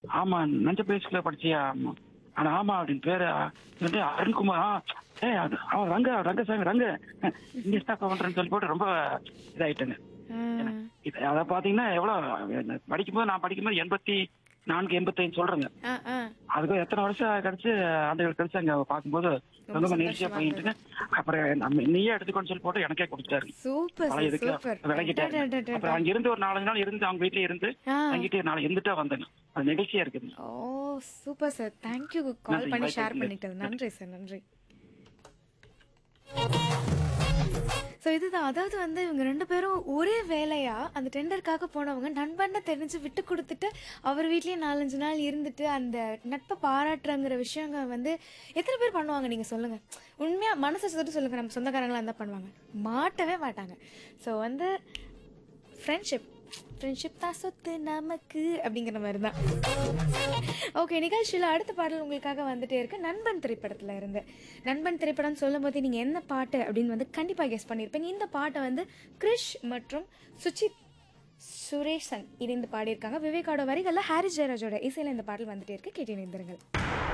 ஆமா நஞ்ச பேஸ்ல படிச்சியா ஆமா ஆனா ஆமா அப்படின்னு பேரு வந்து அருண்குமார் ஆ, ஏய் அது அவன் ரங்க ரங்கசாமி ரங்க இங்க ஸ்டாப் பண்றேன்னு சொல்லி போட்டு ரொம்ப இதாயிட்டேங்க ஆ, இது அதை பாத்தீங்கன்னா எவ்வளவு படிக்கும்போது நான் படிக்கும்போது எண்பத்தி நான்கு எண்பத்தைந்து சொல்றேங்க ஆ, ஆ. அதுக்கு எத்தனை வருஷம் கழிச்சு ஆண்டுகள் கழிச்சு அங்க பார்க்கும்போது ரொம்ப நெரிசியா சந்தோஷமா போயிட்டுங்க அப்புறம் நம்ம நீயே எடுத்துக்கோன்னு சொல்லி போட்டு எனக்கே கொடுத்துட்டாரு சூப்பர் பழைய சார் இதுக்கு சூப்பர் விளக்கிட்டாரு அடடடடட. அப்புறம் அங்க இருந்து ஒரு நாலஞ்சு நாள் இருந்து அவங்க வீட்டுல இருந்து ஆ. தங்கிட்டு நாளை இருந்துட்டா வந்தேங்க அது நிகழ்ச்சியா இருக்குது oh super sir thank you call நன்றி, பண்ணி வாய்ப்பு ஷேர் கொடுத்ததுக்கு. பண்ணிட்டது நன்றி சார் நன்றி ஸோ இதுதான் அதாவது வந்து இவங்க ரெண்டு பேரும் ஒரே வேலையா அந்த டெண்டருக்காக போனவங்க நண்பன்னு தெரிஞ்சு விட்டு கொடுத்துட்டு அவர் வீட்லயே நாலஞ்சு நாள் இருந்துட்டு அந்த நட்பை பாராட்டுறங்கிற விஷயங்க வந்து எத்தனை பேர் பண்ணுவாங்க நீங்க சொல்லுங்க உண்மையா மனசை சொல்லிட்டு சொல்லுங்க நம்ம சொந்தக்காரங்களா இருந்தா பண்ணுவாங்க மாட்டவே மாட்டாங்க ஸோ வந்து ஃப்ரெண்ட்ஷிப் ஃப்ரெண்ட்ஷிப் தான் சொத்து நமக்கு அப்படிங்கிற மாதிரி தான் ஓகே நிகழ்ச்சியில் அடுத்த பாடல் உங்களுக்காக வந்துட்டே இருக்கு நண்பன் திரைப்படத்தில் இருந்து நண்பன் திரைப்படம் சொல்லும் போது நீங்கள் என்ன பாட்டு அப்படின்னு வந்து கண்டிப்பாக கெஸ் பண்ணியிருப்பீங்க இந்த பாட்டை வந்து கிரிஷ் மற்றும் சுச்சித் சுரேஷன் இணைந்து பாடியிருக்காங்க விவேகாவோட வரிகளில் ஹாரிஸ் ஜெயராஜோட இசையில் இந்த பாடல் வந்துட்டே இருக்கு கேட்டு நிறுத்துருங்கள்